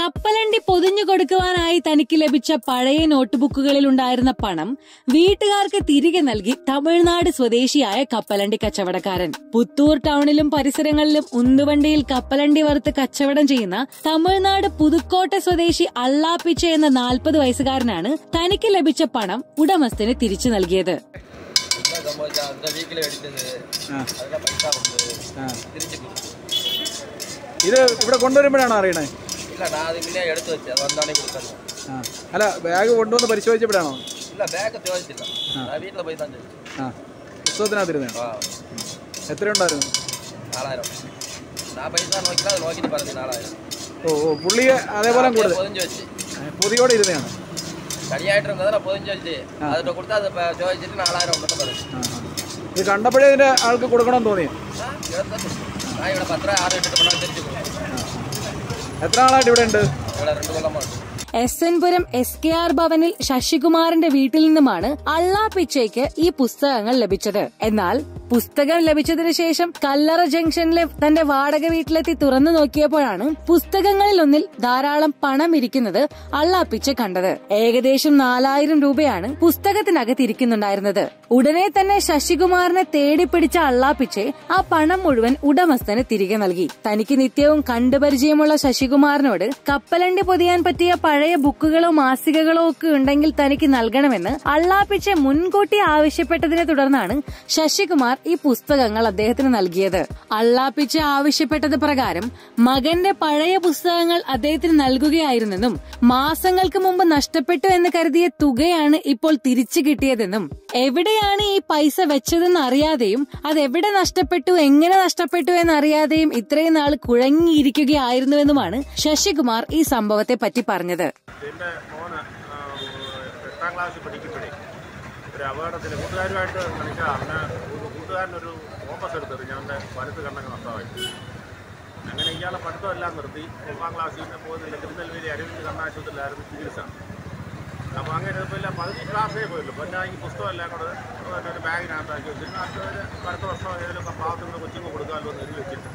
കപ്പലണ്ടി പൊതിഞ്ഞു കൊടുക്കുവാനായി തനിക്ക് ലഭിച്ച പഴയ നോട്ട്ബുക്കുകളിൽ ഉണ്ടായിരുന്ന പണം വീട്ടുകാർക്ക് തിരികെ നൽകി തമിഴ്നാട് സ്വദേശിയായ കപ്പലണ്ടി കച്ചവടക്കാരൻ പുത്തൂർ ടൗണിലും പരിസരങ്ങളിലും ഉന്തുവണ്ടിയിൽ കപ്പലണ്ടി വറുത്ത് കച്ചവടം ചെയ്യുന്ന തമിഴ്നാട് പുതുക്കോട്ട സ്വദേശി അള്ളാപ്പിച്ച എന്ന നാൽപ്പത് വയസ്സുകാരനാണ് തനിക്ക് ലഭിച്ച പണം ഉടമസ്ഥന് തിരിച്ചു നൽകിയത് என்ன சம்பாதிச்சா அந்த வீக்கில் எடுத்தது ആ அதெல்லாம் பைசா கொடுத்தது ആ திருச்சி கொடுத்தது ഇത് ഇവിടെ കൊണ്ടുവരുമ്പോഴാണോ അറിയണേ இல்லை நான் அது முன்னே எடுத்து வச்சேன் வந்தானே கொடுத்தேன் ആ അല്ല ബാഗ് കൊണ്ടുവന്ന് പരിശോധിച്ചപ്പോഴാണോ இல்லை பேக்கை துவைச்சிല്ല நான் வீட்டில் போய் தான் செஞ்சேன் ആ പുസ്തകത്തിനകത്തിരുന്നേ ஆ എത്രയുണ്ടായിരുന്നു நாலாயிரம் நான் பைசா நோக்கில அதை நோக்கிட்டு பாருங்க நாலாயிரம் ഓ ഓ പുള്ളിയെ അതേപോലെ அப்படியே കൂടുതൽ பொதிஞ்சு வச்சு പൊതിയോടെ ഇരുന്നതാണ് தனியாയിട്ട് இருந்ததை நான் பொதிஞ்சு வச்சு அதில் கொடுத்து அதை இப்போ துவைச்சிட்டு நாலாயிரம் மட்டும் பாருங்க ആ ആ. ഇത് കണ്ടപ്പോഴേ ഇതിന്റെ ആൾക്ക് കൊടുക്കണമെന്ന് തോന്നി ஆ இவ்வளோ நான் இவ்வளோ பத்து ரூபா ஆறு எட்டு பண்ணாலும் தெரிஞ்சு கொடுத்தேன் എത്ര ആളായിട്ട് ഇവിടെ ഉണ്ട് இவ்வளோ ரெண்டு கொள்ளமாக இருக்கு S N Puram S K R ഭവനിൽ ശശികുമാറിന്റെ വീട്ടിൽ നിന്നുമാണ് അള്ളാ പിച്ചയ്ക്ക് ഈ പുസ്തകങ്ങൾ ലഭിച്ചത് എന്നാൽ പുസ്തകം ലഭിച്ചതിനു ശേഷം കല്ലറ ജംഗ്ഷനിലെ തന്റെ വാടക വീട്ടിലെത്തി തുറന്നു നോക്കിയപ്പോഴാണ് പുസ്തകങ്ങളിൽ ഒന്നിൽ ധാരാളം പണം ഇരിക്കുന്നത് അള്ളാപ്പിച്ച കണ്ടത് ഏകദേശം നാലായിരം രൂപയാണ് പുസ്തകത്തിനകത്ത് ഇരിക്കുന്നുണ്ടായിരുന്നത് ഉടനെ തന്നെ ശശികുമാറിനെ തേടിപ്പിടിച്ച അള്ളാപ്പിച്ചെ ആ പണം മുഴുവൻ ഉടമസ്ഥന് തിരികെ നൽകി തനിക്ക് നിത്യവും കണ്ടുപരിചയമുള്ള ശശികുമാറിനോട് കപ്പലണ്ടി പൊതിയാൻ പറ്റിയ പഴയ ബുക്കുകളോ മാസികകളോ ഒക്കെ ഉണ്ടെങ്കിൽ തനിക്ക് നൽകണമെന്ന് അള്ളാപ്പിച്ചെ മുൻകൂട്ടി ആവശ്യപ്പെട്ടതിനെ തുടർന്നാണ് ശശികുമാർ ഈ പുസ്തകങ്ങൾ അദ്ദേഹത്തിന് നൽകിയത് അള്ളാപ്പിച്ച ആവശ്യപ്പെട്ടത് പ്രകാരം മകന്റെ പഴയ പുസ്തകങ്ങൾ അദ്ദേഹത്തിന് നൽകുകയായിരുന്നെന്നും മാസങ്ങൾക്ക് മുമ്പ് നഷ്ടപ്പെട്ടു എന്ന് കരുതിയ തുകയാണ് ഇപ്പോൾ തിരിച്ചു കിട്ടിയതെന്നും എവിടെയാണ് ഈ പൈസ വെച്ചതെന്ന് അറിയാതെയും അത് എവിടെ നഷ്ടപ്പെട്ടു എങ്ങനെ നഷ്ടപ്പെട്ടു എന്നറിയാതെയും ഇത്രയും നാൾ കുഴങ്ങിയിരിക്കുകയായിരുന്നുവെന്നുമാണ് ശശികുമാർ ഈ സംഭവത്തെ പറ്റി പറഞ്ഞത് എൻ്റെ മോന് ആ, എട്ടാം ക്ലാസ്സിൽ പഠിക്കുമ്പോഴേ ഒരു അപകടത്തിൽ കൂട്ടുകാരുമായിട്ട് കളിച്ചാൽ അവന് ഒരു കൂട്ടുകാരനൊരു കോമ്പസ് എടുത്തെറിഞ്ഞ് അവൻ്റെ വലത്ത് കണ്ണങ്ങ് നഷ്ടമായി അങ്ങനെ ഇയാളെ പഠിത്തമെല്ലാം നിർത്തി ഒമ്പതാം ക്ലാസ്സിൽ നിന്ന് പോകുന്നില്ല തിരുനെൽവേലി അരവിന്ദ് കണ്ണാശുപത്രിയിലായിരുന്നു ചികിത്സ അപ്പോൾ അങ്ങനെ ഇരുന്നപ്പോൾ പകുതി ക്ലാസ്സേ പോയുള്ളൂ അപ്പോൾ ഞാൻ ഈ പുസ്തകമെല്ലാം കൂടെ മറ്റേ ഒരു ബാഗിനകത്താക്കി വെച്ചിട്ട് അടുത്ത ഒരു അടുത്ത വർഷം ഏതെങ്കിലും പാവത്തിന് കൊച്ചുങ്ങൾ കൊടുക്കാമല്ലോ എന്ന് എഴുതി വെച്ചിട്ട്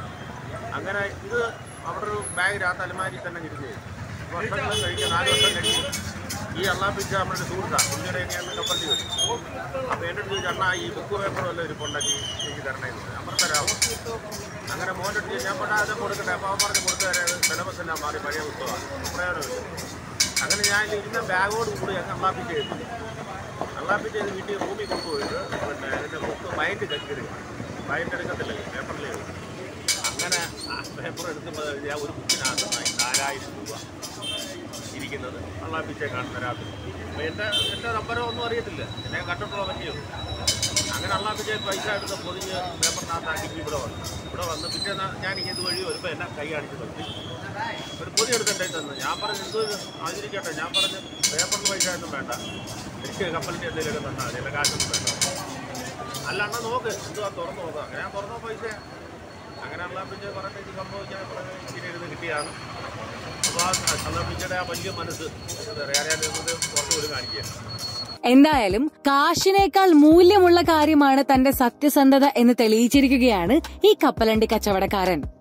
അങ്ങനെ ഇത് അവിടെ ഒരു ബാഗിനകത്ത് അലമാരി തന്നെ ഇരുന്നു വർഷങ്ങൾ കഴിഞ്ഞ് നാല് വർഷം കഴിഞ്ഞ് ഈ അള്ളാപ്പിച്ച നമ്മുടെ സുഹൃത്താണ് പുള്ളിയുടെ എങ്ങനെയാണ് കപ്പണ്ടി വരും അപ്പോൾ എൻ്റെ അടുത്ത് ചോദിച്ചു അണ്ണാ ഈ ബുക്ക് പേപ്പർ വല്ലതും ഇരിപ്പുണ്ടെങ്കിൽ എനിക്ക് തരണേ എന്ന് പറഞ്ഞു. അപ്പം തരാമോ അങ്ങനെ മോൻ്റെ അടുത്ത് ചോദിച്ചു, ഞാൻ പറഞ്ഞാൽ അത് കൊടുക്കട്ടെ അപ്പോൾ അവൻ പറഞ്ഞ് കൊടുത്തു തരാം സിലബസ് എല്ലാം മാറി പഴയ പുസ്തകമാണ് പ്രയോജനമില്ല അങ്ങനെ ഞാൻ ഇരുന്ന ബാഗോട് കൂടി അങ്ങ് അള്ളാപ്പിച്ച് എഴുതി അള്ളാപ്പിച്ച് ചെയ്ത് വീട്ടിൽ റൂമിൽ കൊണ്ടുപോയിട്ട് പിന്നെ അതിൻ്റെ ബുക്ക് മൈൻഡ് കെട്ടിയെടുക്കണം മൈൻഡ് എടുക്കത്തില്ല പേപ്പറിൽ എഴുതി അങ്ങനെ ആ പേപ്പർ എടുക്കുമ്പോൾ ഞാൻ ഒരു ബുക്കിനകത്ത് നാലായിരം രൂപ ഇരിക്കുന്നത് അള്ളാപ്പിച്ചെ കാണുന്ന രാത്രി അപ്പോൾ എൻ്റെ എൻ്റെ നമ്പരോ ഒന്നും അറിയത്തില്ല എന്നെ കണ്ടിട്ടുള്ള പറ്റിയോ അങ്ങനെ അള്ളാപ്പിച്ചെ പൈസ എടുത്ത് പൊതിഞ്ഞ് പേപ്പറിനകത്താക്കി ഇവിടെ വന്നു ഇവിടെ വന്ന് പിന്നെ ഞാൻ ഇത് വഴി വരുമ്പോൾ എന്നെ കൈ കാണിച്ച് നിർത്തി ഒരു പൊതി എടുത്തിട്ടേ തന്നു ഞാൻ പറഞ്ഞു എന്ത് ആചരിക്കട്ടെ ഞാൻ പറഞ്ഞു പേപ്പറിന് പൈസ ഒന്നും വേണ്ട എനിക്ക് കപ്പലിൻ്റെ എന്തെങ്കിലുമൊക്കെ തന്നാൽ മതി അല്ല കാശൊന്നും വേണ്ട അല്ല അണ്ണാ നോക്ക് എന്തുവാ തുറന്നു നോക്കാം അങ്ങനെ ഞാൻ തുറന്ന പൈസ അങ്ങനെ അള്ളാപ്പിച്ച് പറഞ്ഞ ഇത് സംഭവിക്കാൻ പറഞ്ഞ ഇങ്ങനെ ഇരുന്ന് കിട്ടിയാണ് അപ്പോൾ ആ അള്ളാപ്പിച്ചയുടെ ആ വലിയ മനസ്സ് അറിയാൻ പുറത്തു പോലും കാണിക്കുക എന്തായാലും കാശിനേക്കാൾ മൂല്യമുള്ള കാര്യമാണ് തന്റെ സത്യസന്ധത എന്ന് തെളിയിച്ചിരിക്കുകയാണ് ഈ കപ്പലണ്ടി കച്ചവടക്കാരൻ